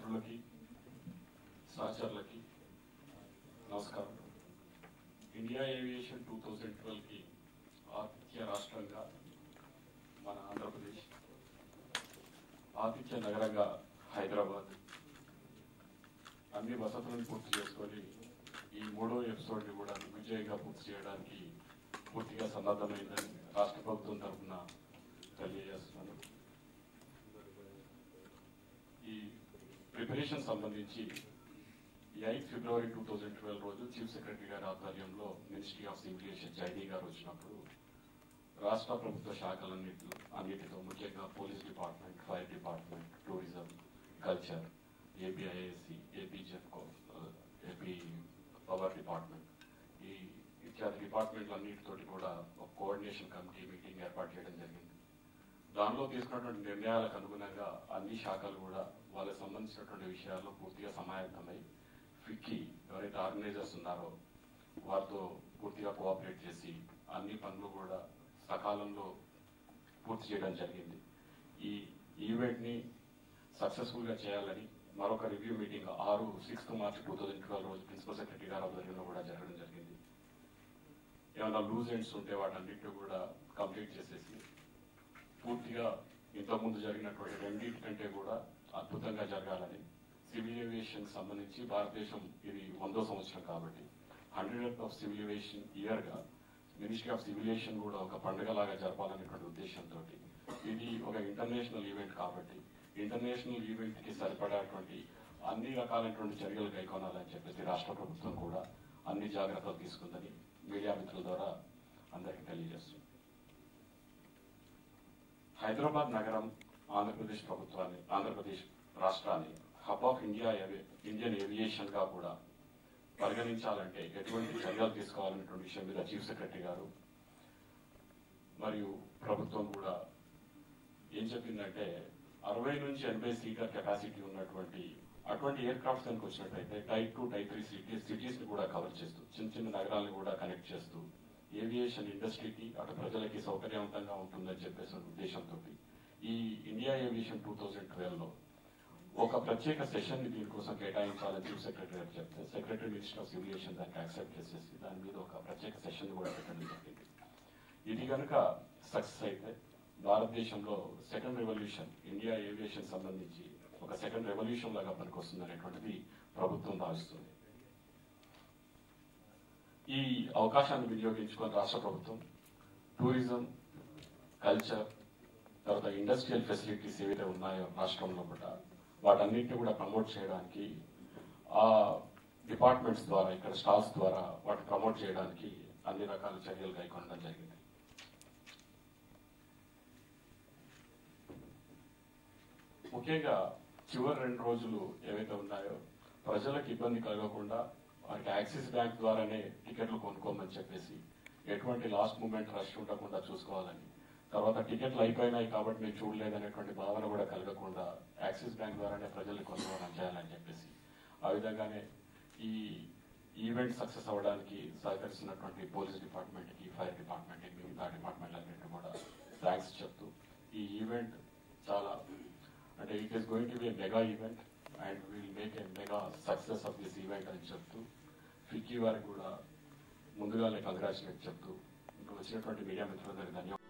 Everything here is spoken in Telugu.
మిత్రులకి సహచరులకి నమస్కారం ఇండియా ఏవియేషన్ టూ థౌజండ్ ట్వెల్వ్కి ఆతిథ్య రాష్ట్రంగా మన ఆంధ్రప్రదేశ్ ఆతిథ్య నగరంగా హైదరాబాద్ అన్ని వసతులను పూర్తి చేసుకొని ఈ మూడో ఎపిసోడ్ని కూడా విజయంగా పూర్తి చేయడానికి పూర్తిగా సన్నద్ధమైందని రాష్ట్ర ప్రభుత్వం తరఫున తెలియజేస్తున్నాను ఈ ప్రిపరేషన్ సంబంధించి eighth February two thousand twelve రోజు చీఫ్ సెక్రటరీ గారి ఆధ్వర్యంలో మినిస్ట్రీ ఆఫ్ సివిలియేషన్ జైనీ గారు వచ్చినప్పుడు రాష్ట్ర ప్రభుత్వ శాఖలన్నింటిలో అన్నిటితో ముఖ్యంగా police department fire department tourism culture APIAC AP జెఫ్కో ఏపీ పవర్ డిపార్ట్మెంట్ ఈ ఇత్యాది డిపార్ట్మెంట్లు అన్నిటితోటి కూడా ఒక కోఆర్డినేషన్ కమిటీ మీటింగ్ ఏర్పాటు చేయడం జరిగింది దానిలో తీసుకున్నటువంటి నిర్ణయాలకు అనుగుణంగా అన్ని శాఖలు కూడా వాళ్ళకి సంబంధించినటువంటి విషయాల్లో పూర్తిగా సమాయత్తమై ఫిక్కి ఎవరైతే ఆర్గనైజర్స్ ఉన్నారో వారితో పూర్తిగా కోఆపరేట్ చేసి అన్ని పనులు కూడా సకాలంలో పూర్తి చేయడం జరిగింది ఈ ఈవెంట్ని సక్సెస్ఫుల్గా చేయాలని మరొక రివ్యూ మీటింగ్ ఆరు sixth March two thousand twelve రోజు ప్రిన్సిపల్ సెక్రటరీ గారి ఆధ్వర్యంలో కూడా జరగడం జరిగింది ఏమైనా లూజ్ ఎండ్స్ ఉంటే వాటన్నిటిని కూడా కంప్లీట్ చేసేసి పూర్తిగా ఇంతకుముందు జరిగినటువంటి రెండింటి కంటే కూడా అద్భుతంగా జరగాలని సివిల్ ఏవియేషన్ సంబంధించి భారతదేశం ఇది వందో సంవత్సరం కాబట్టి హండ్రెడ్ ఆఫ్ సివిల్ ఏవియేషన్ ఇయర్గా మినిస్ట్రీ ఆఫ్ సివిలియేషన్ కూడా ఒక పండుగలాగా జరపాలనేటువంటి ఉద్దేశంతో ఇది ఒక ఇంటర్నేషనల్ ఈవెంట్ కాబట్టి ఇంటర్నేషనల్ ఈవెంట్ కి సరిపడేటువంటి అన్ని రకాలైనటువంటి చర్యలు కైకొనాలని చెప్పేసి రాష్ట్ర ప్రభుత్వం కూడా అన్ని జాగ్రత్తలు తీసుకుందని మీడియా మిత్రుల ద్వారా అందరికీ తెలియజేస్తుంది హైదరాబాద్ నగరం ఆంధ్రప్రదేశ్ ప్రభుత్వాన్ని ఆంధ్రప్రదేశ్ రాష్ట్రాన్ని హబ్ ఆఫ్ ఇండియా ఏవి- ఇండియన్ ఏవియేషన్ గా కూడా పరిగణించాలంటే ఎటువంటి చర్యలు తీసుకోవాలనేటువంటి విషయం మీద చీఫ్ సెక్రటరీ గారు మరియు ప్రభుత్వం కూడా ఏం చెప్పిందంటే అరవై నుంచి ఎనభై సీటర్ కెపాసిటీ ఉన్నటువంటి అటువంటి ఎయిర్ క్రాఫ్ట్స్ కనుక వచ్చినట్టయితే type two type three cities cities ని కూడా కవర్ చేస్తూ చిన్న చిన్న నగరాలను కూడా కనెక్ట్ చేస్తూ ఏవియేషన్ ఇండస్ట్రీకి అటు ప్రజలకి సౌకర్యవంతంగా ఉంటుందని చెప్పేసి ఉద్దేశంతో ఈ India aviation two thousand twelve లో ఒక ప్రత్యేక సెషన్ ని దీనికోసం కేటాయించాలని చీఫ్ సెక్రటరీ గారు చెప్తే సెక్రటరీ మినిస్టర్ ఆఫ్ సివిలియేషన్ దానికి యాక్సెప్ట్ చేసేసి దాని మీద ఒక ప్రత్యేక సెషన్ కూడా పెట్టడం జరిగింది ఇది కనుక సక్సెస్ అయితే భారతదేశంలో సెకండ్ రెవల్యూషన్ ఇండియా ఏవియేషన్ సంబంధించి ఒక సెకండ్ రెవల్యూషన్ లాగా పనికొస్తుంది అనేటువంటిది ప్రభుత్వం భావిస్తుంది ఈ అవకాశాన్ని వినియోగించుకొని రాష్ట్ర ప్రభుత్వం టూరిజం కల్చర్ తర్వాత ఇండస్ట్రియల్ ఫెసిలిటీస్ ఏవైతే ఉన్నాయో రాష్ట్రంలో కూడా వాటన్నిటిని కూడా ప్రమోట్ చేయడానికి ఆ డిపార్ట్మెంట్స్ ద్వారా ఇక్కడ స్టాల్స్ ద్వారా వాటిని ప్రమోట్ చేయడానికి అన్ని రకాల చర్యలు కైకొనడం జరిగింది ముఖ్యంగా చివరి రెండు రోజులు ఏవైతే ఉన్నాయో ప్రజలకు ఇబ్బంది కలగకుండా వారికి యాక్సిస్ బ్యాంక్ ద్వారానే టికెట్లు కొనుక్కోమని చెప్పేసి ఎటువంటి లాస్ట్ మూమెంట్ రష్ ఉండకుండా చూసుకోవాలని తర్వాత టికెట్లు అయిపోయినాయి కాబట్టి మీరు చూడలేదనేటువంటి భావన కూడా కలగకుండా యాక్సిస్ బ్యాంక్ ద్వారానే ప్రజల్ని కొనుగోలు చేయాలని చెప్పేసి ఆ విధంగానే ఈ ఈవెంట్ సక్సెస్ అవ్వడానికి సహకరిస్తున్నటువంటి పోలీస్ డిపార్ట్మెంట్ కి ఫైర్ డిపార్ట్మెంట్ కి మిగతా డిపార్ట్మెంట్ అన్నింటినీ కూడా థ్యాంక్స్ చెప్తూ ఈ ఈవెంట్ చాలా అంటే it is going to be mega event and will make a mega success of this event అని చెప్తూ ఫిక్కీ వారికి కూడా ముందుగానే కంగ్రాచులేట్ చెప్తూ ఇప్పుడు వచ్చినటువంటి మీడియా మిత్రులందరికీ ధన్యవాదాలు